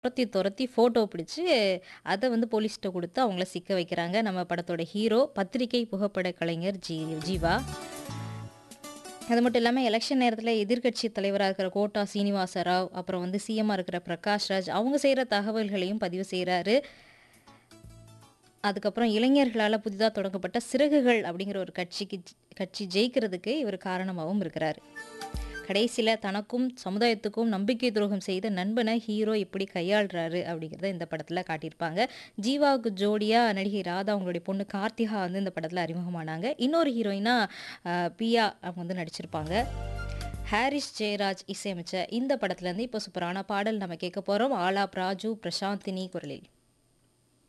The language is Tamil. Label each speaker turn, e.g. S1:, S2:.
S1: துரத்தி துரத்தி ஃபோட்டோ பிடிச்சு, அத வந்து போலீஸ்ட்ட குடுத்து அவங்கள சிக்க வைக்கிறாங்க. நம்ம படத்தோட ஹீரோ பத்திரிகை புகைப்பட கலைஞர் ஜீ ஜீவா. அது மட்டும் இல்லாம எலக்ஷன் நேரத்தில எதிர்க்கட்சி தலைவரா இருக்கிற கோட்டா சீனிவாச ராவ், அப்புறம் வந்து சிஎம்மா இருக்கிற பிரகாஷ் ராஜ், அவங்க செய்ற தகவல்களையும் பதிவு செய்றாரு. அதுக்கப்புறம் இளைஞர்களால புதிதா தொடங்கப்பட்ட சிறகுகள் அப்படிங்கிற ஒரு கட்சிக்கு கட்சி ஜெயிக்கிறதுக்கு இவர் காரணமாவும் இருக்கிறாரு. கடைசில தனக்கும், சமுதாயத்துக்கும் நம்பிக்கை துரோகம் செய்த நண்பன ஹீரோ எப்படி கையாள்றாரு அப்படிங்கிறத இந்த படத்துல காட்டியிருப்பாங்க. ஜீவாவுக்கு ஜோடியா நடிகை ராதா அவங்களுடைய பொண்ணு கார்த்திகா வந்து இந்த படத்துல அறிமுகமானாங்க. இன்னொரு ஹீரோயினா அ பியா அவங்க வந்து நடிச்சிருப்பாங்க. ஹாரிஸ் ஜெயராஜ் இசையமைச்ச இந்த படத்துலருந்து இப்போ சூப்பரான பாடல் நம்ம கேட்க போறோம். ஆலாப் ராஜு, பிரசாந்தினி குரலில்.